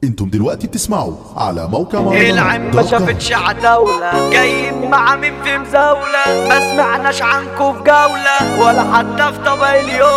انتم دلوقتي بتسمعوا على موقع العين ما شافتش عتاولة جايين مع مين في مزاولة ما سمعناش عنكو في جولة ولا حتى في طبق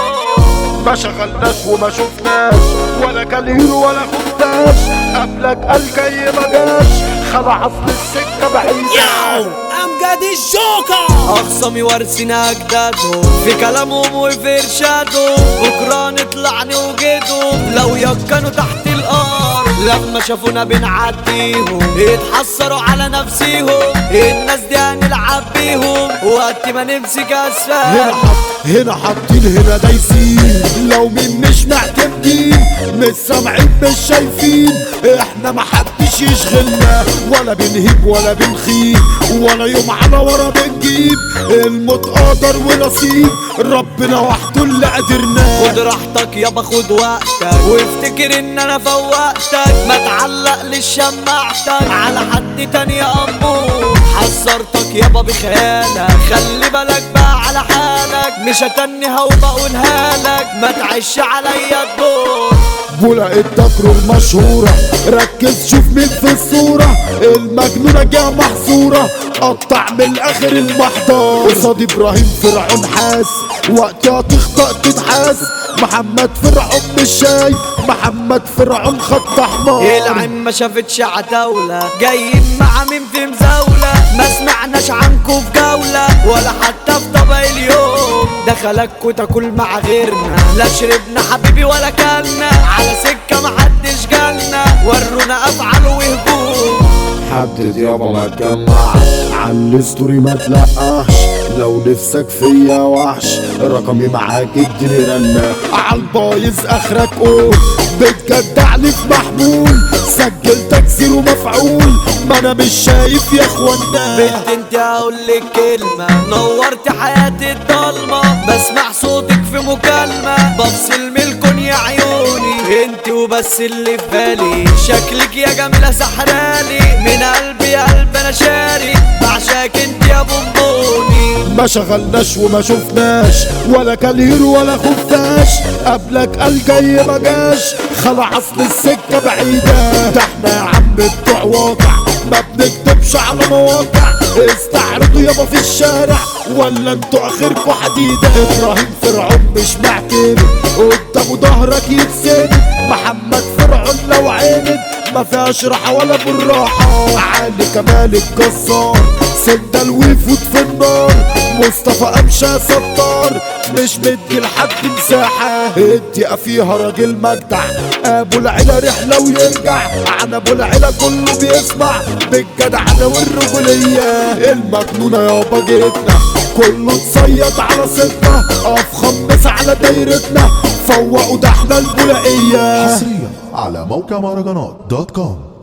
اليوم ما شغلناش وما شفناش ولا كالهير ولا خداش قبلك قال جاي ما جاش خلع اصل السكه بعيده امجد الجوكر اخصامي وارثين اجدادهم في كلامهم وفي ارشادهم بكره نطلع نوجدهم لو يكنوا تحت الارض لما شافونا بنعديهم يتحسروا على نفسيهم الناس دي هنلعب بيهم وقت ما نمسك هنا اسفل حط هنا حاطين هنا دايسين لو مين مش معتمدين مش سامعين مش شايفين احنا محدش يشغلنا ولا بنهيب ولا بنخيب ولا يوم على ورا بنجيب الموت قدر ونصيب ربنا وحده اللي قدرناه خد راحتك يابا خد وقتك وافتكر ان انا فوقتك ما تعلق لشماعتك على حد تاني يا امور حذرتك يابا بخيالك خلي بالك بقى على حالك مش هتنها وبقولها لك ما تعيش عليا الدور بولا الدكر المشهورة ركز شوف مين في الصورة المجنونة جا محصورة قطع من الاخر المحضر قصاد ابراهيم فرعون حاس وقتها تخطأ تتحاس محمد فرعون مش شايف محمد فرعون خط احمر العين ما شافتش عتاولة جايين مع مين في مزاولة ما سمعناش عنكو في جولة ولا حتى في طبق اليوم دخلك وتاكل مع غيرنا لا شربنا حبيبي ولا كلنا على سكة محدش جالنا ورونا افعال وهجوم حدد يابا ما تجمعش على الستوري ما تلقاش لو نفسك فيا وحش رقمي معاك اديني رنة عالبايظ اخرك قول بتجدعني في محمول سجلتك زيرو مفعول ما انا مش شايف يا اخوانا بنت انت هقول لك كلمة نورت حياتي الضلمة بسمع صوتك في مكالمة بفصل من الكون يا عيوني انت وبس اللي في بالي شكلك يا جميلة سحرالي من قلبي يا قلب انا شاري بعشاك انت يا بونبوني ما شغلناش وما شفناش ولا كالهير ولا خفاش قبلك قال جاي ما جاش خلع اصل السكة بعيدة ده احنا يا عم بتوع واقع ما بنكتبش على مواقع استعرضوا يابا في الشارع ولا انتوا اخركوا حديدة ابراهيم فرعون مش معتمد قدامه ظهرك يتسند محمد فرعون لو عيند ما فيهاش راحة ولا بالراحة علي كمال الجزار سندل ويفوت في النار مصطفى امشى ستار مش مدي لحد مساحة الدقيقة فيها راجل مجدع ابو العيلة رحلة ويرجع عن ابو العيلة كله بيسمع بالجدعنة والرجولية المجنونة يابا جيتنا كله اتصيد على صدنا اقف خمس على دايرتنا فوقوا ده احنا البولائية حصريا على موقع مهرجانات دوت كوم